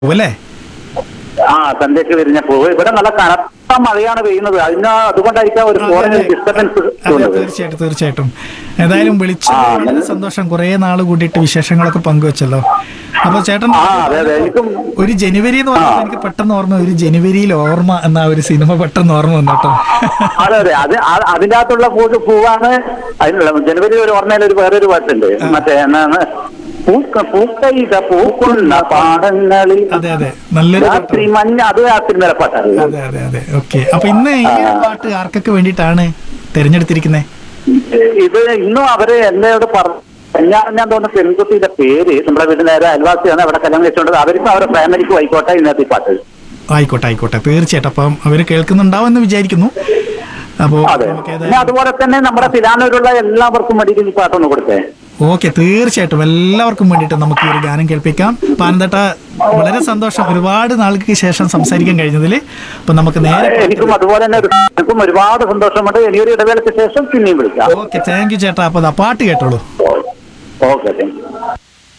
അല്ലേ ആ സന്ധ്യക്ക് വിരിഞ്ഞ പൂവ് ഇവിടെ നല്ല കനത്ത മഴയാണ് പെയ്യുന്നത് അതിന് അതുകൊണ്ടായിരിക്കാം ഒരു ഫോറിന് ഡിസ്റ്റർബൻസ് അതെ തോന്നുന്നത് തീർച്ചയായിട്ടും തീർച്ചയായിട്ടും ഏതായാലും വിളിച്ചു ആ, വളരെ അങ്ങനെ. സന്തോഷം കുറേ നാൾ കൂടിയിട്ട് വിശേഷങ്ങളൊക്കെ പങ്കുവെച്ചല്ലോ അപ്പൊ ചേട്ടൻ ആ അതെ അതെ എനിക്കും ഒരു ജനുവരി എന്ന് പറഞ്ഞാൽ എനിക്ക് പെട്ടെന്ന് ഓർമ്മ ഒരു ജനുവരിയിൽ ഓർമ്മ എന്ന ഒരു സിനിമ പെട്ടെന്ന് ഓർമ്മ വന്നു കേട്ടോ അതെ അതെ അത് ആ- അതിന്റെ അകത്തുള്ള പൂ പൂവാണ് അതിനുള്ള ജനുവരി ഒരു ഓർമ്മയിൽ ഒരു വേറൊരു പാട്ടുണ്ട് മറ്റേ എന്നാണ് പൂക്ക പൂക്കൈത പൂക്കുന്ന പാടങ്ങളിൽ അതെ അതെ നല്ലൊരു പാട്ട് രാത്രി മഞ്ഞ അത് ആ സിനിമയിലെ പാട്ടാണ് അതെ അതെ അതെ ഓക്കെ അപ്പൊ ഇന്ന് ഈ ഒരു പാട്ട് ആർക്കൊക്കെ വേണ്ടിയിട്ടാണ് തിരഞ്ഞെടുത്തിരിക്കുന്നത് ഇത് ഇന്നും അവര് എന്നോട് പറഞ്ഞു ഞാൻ ഞാൻ തോന്നുന്ന പെൺകുട്ടിയുടെ പേര് നമ്മുടെ വീടിന് നേരെ അയൽവാസിയാണ് അവിടെ കല്യാണം കഴിച്ചുകൊണ്ട് അവർക്കും അവരുടെ ഫാമിലിക്കും ആയിക്കോട്ടെ ഇന്നത്തെ ഈ പാട്ട് ആയിക്കോട്ടെ ആയിക്കോട്ടെ തീർച്ചയായിട്ടും അപ്പം അവര് കേൾക്കുന്നുണ്ടാവുമെന്ന് വിചാരിക്കുന്നു അപ്പോ അതെ നമുക്ക് പിന്നെ ഏതായാലും അതുപോലെ തന്നെ നമ്മുടെ തിരാനൂരുള്ള എല്ലാവർക്കും വേണ്ടിയിട്ട് ഈ പാട്ടൊന്ന് കൊടുത്തേ ഓക്കെ തീർച്ചയായിട്ടും എല്ലാവർക്കും വേണ്ടിയിട്ട് നമുക്ക് ഈ ഒരു ഗാനം കേൾപ്പിക്കാം പാനന്തട്ട വളരെ സന്തോഷം ഒരുപാട് നാൾക്ക് ശേഷം സംസാരിക്കാൻ കഴിഞ്ഞതിൽ അപ്പൊ നമുക്ക് നേരെ എനിക്കും അതുപോലെ തന്നെ ഒരു- എനിക്കും ഒരുപാട് സന്തോഷമുണ്ട് ഇനിയൊരു ഇടവേളയ്ക്ക് ശേഷം പിന്നെയും വിളിക്കാം ഓക്കെ താങ്ക് യു ചേട്ടാ അപ്പൊ ദാ പാട്ട് കേട്ടോളൂ ഓക്കെ താങ്ക് യു